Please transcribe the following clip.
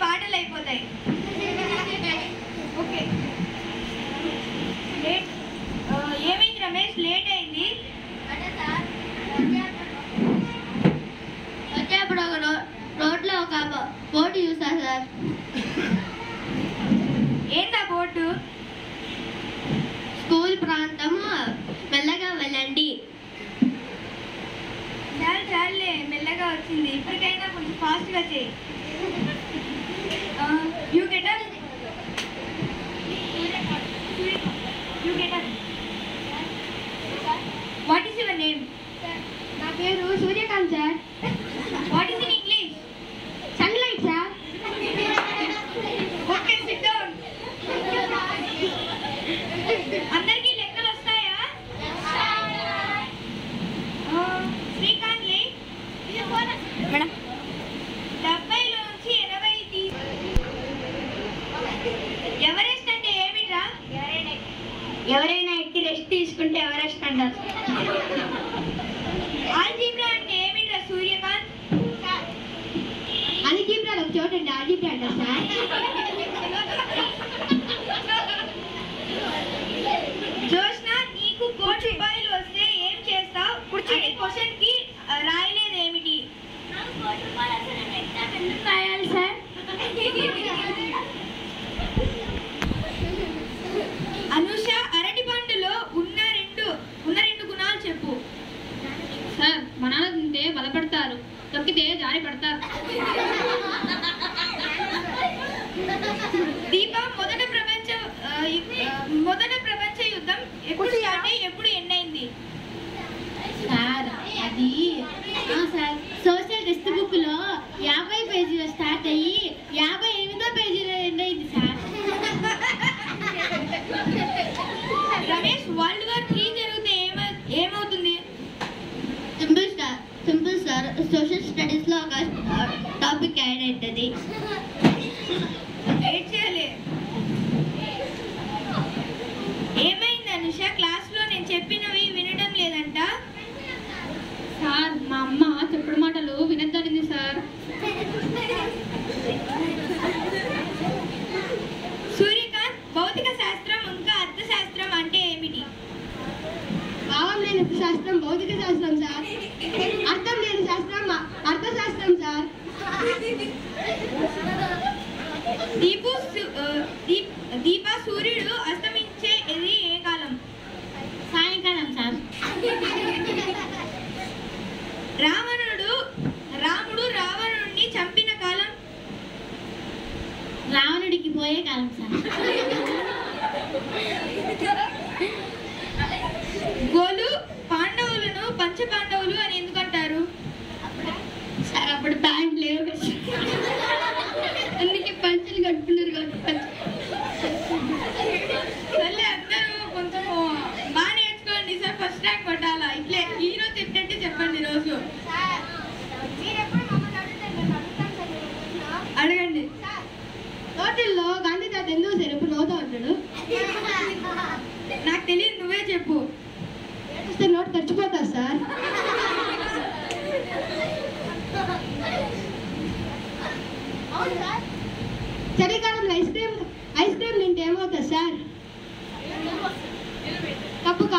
పాటలు అయిపోతాయి okay late ఆ, ఏమైంది రమేష్ లేట్ అయింది వచ్చేప్పుడు ఒక రో రోడ్లో ఒక బోటు చూసా సార్ ఏందా బోటు స్కూల్ ప్రాంతము మెల్లగా వెళ్ళండి చాలు చాలులే మెల్లగా వచ్చింది ఇప్పటికైనా కొంచెం ఫాస్ట్గా చేయి you get up you get up what is your name నా పేరు Suryakanth sir what is in English sunlight sir okay sit down అందరికీ లెక్కలు వస్తాయా ఆ, శ్రీకాంత్ లే మేడం డెబ్బైలో నుంచి ఎనభై తీ ఎవరెస్ట్ అంటే ఏమిట్రా ఎవరైనా ఎక్కి రెస్ట్ తీసుకుంటే ఎవరెస్ట్ అంటారు ఆల్జీబ్రా అంటే ఏమిట్రా సూర్యకాంత్ అలిజీబ్రాలు ఒక చోట అండి అలిజీబ్రా అంటారు సార్ జోష్న నీకు కోటి రూపాయలు వస్తే ఏం చేస్తావు అనే క్వశ్చన్ కి ఆ, రాయలేదు ఏమిటి రాయాలి సార్ అనుష అరటి పండులో ఉన్న రెండు ఉన్న రెండు గుణాలు చెప్పు సార్ బనానా తింటే బలపడతారు తొక్కితే జారి పడతారు దీప మొదట ప్రపంచ ఆ, యు- ఆ, మొదట ప్రపంచ యుద్ధం ఎప్పుడు స్టార్ట్ అయ్యి ఎప్పుడు ఎండ్ అయింది సార్ అది ఆ సార్ సోషల్ టెక్స్ట్ బుక్ లో యాభై పేజీలో స్టార్ట్ అయ్యి యాభై ఎనిమిదో పేజీలో ఎండ్ అయింది sir Ramesh world war three జరిగితే ఏమ ఏమవుతుంది simple sir simple sir social studies లో ఒక టాపిక్ యాడ్ అవుతుంది వెయిట్ చేయాలి ఏమైంది అనుష క్లాస్ లో నేను చెప్పినవి వినడం లేదంట సార్ మా అమ్మ చెప్పుడు మాటలు వినద్దనింది సార్ సూర్యకాంత్ భౌతిక శాస్త్రం ఇంకా అర్థశాస్త్రం అంటే ఏమిటి భావం లేని శాస్త్రం భౌతిక శాస్త్రం సార్ అర్థం లేని శాస్త్రం అర్థశాస్త్రం సార్ దీపు సు- ఆ, దీప్ దీప సూర్యుడు అస్తమించేది ఏ కాలం సాయంకాలం సార్ రావణుడు రాముడు రావణుడిని చంపిన కాలం రావణుడికి పోయే కాలం సార్ గోలు పాండవులను పంచ పాండవులు అని ఎందుకంటారు సార్ అప్పుడు ప్యాంట్ లేవు కదా సార్. అందుకే పంచులు కట్టుకున్నారు కాబట్టి పంచ సర్లే అందరూ కొంచెం బాగా నేర్చుకోండి సార్ ఫస్ట్ ర్యాంక్ కొట్టాలా ఇట్లే హీరో చెప్పినట్టే చెప్పండి రోజు అడగండి హోటల్లో గాంధీ తాత ఎందుకు సార్ ఎప్పుడు నవ్వుతూ ఉంటాడు నాకు తెలియదు నువ్వే చెప్పు ఏడిస్తే నోట్ తెచ్చిపోతారు సార్ చలికాలంలో ఐస్ క్రీమ్ ఐస్ క్రీమ్ తింటే ఏమవుతుంది సార్ కప్పు